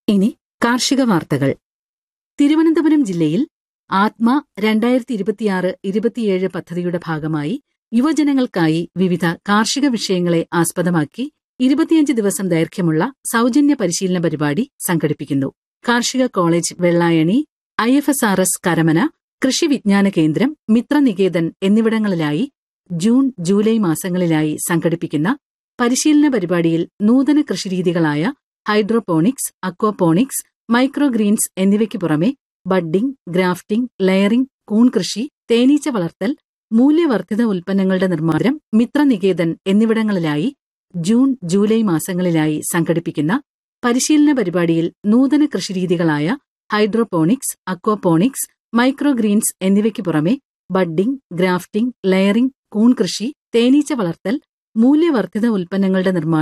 ഇനി കാർഷിക വാർത്തകൾ തിരുവനന്തപുരം ജില്ലയിൽ ആത്മ രണ്ടായിരത്തി ഇരുപത്തിയാറ് ഇരുപത്തിയേഴ് പദ്ധതിയുടെ ഭാഗമായി യുവജനങ്ങൾക്കായി വിവിധ കാർഷിക വിഷയങ്ങളെ ആസ്പദമാക്കി ഇരുപത്തിയഞ്ച് ദിവസം ദൈർഘ്യമുള്ള സൗജന്യ പരിശീലന പരിപാടി സംഘടിപ്പിക്കുന്നു കാർഷിക college Vellayani I F S R S Karamana Krishi Vigyan Kendra Mithranikethan എന്നിവിടങ്ങളിലായി ജൂൺ ജൂലൈ മാസങ്ങളിലായി സംഘടിപ്പിക്കുന്ന പരിശീലന പരിപാടിയിൽ നൂതന കൃഷിരീതികളായ ഹൈഡ്രോപോണിക്സ് അക്വാപോണിക്സ് മൈക്രോഗ്രീൻസ് എന്നിവയ്ക്ക് പുറമെ ബഡ്ഡിംഗ് ഗ്രാഫ്റ്റിംഗ് ലെയറിംഗ് കൂൺ കൃഷി തേനീച്ച വളർത്തൽ മൂല്യവർദ്ധിത ഉൽപ്പന്നങ്ങളുടെ നിർമ്മാണം മിത്രനികേതൻ എന്നിവിടങ്ങളിലായി ജൂൺ ജൂലൈ മാസങ്ങളിലായി സംഘടിപ്പിക്കുന്ന പരിശീലന പരിപാടിയിൽ നൂതന കൃഷിരീതികളായ ഹൈഡ്രോപോണിക്സ് അക്വാപോണിക്സ് മൈക്രോഗ്രീൻസ് എന്നിവയ്ക്ക് പുറമെ ബഡ്ഡിംഗ് ഗ്രാഫ്റ്റിംഗ് ലെയറിംഗ് കൂൺ കൃഷി തേനീച്ച വളർത്തൽ മൂല്യവർദ്ധിത ഉൽപ്പന്നങ്ങളുടെ നിർമ്മാണം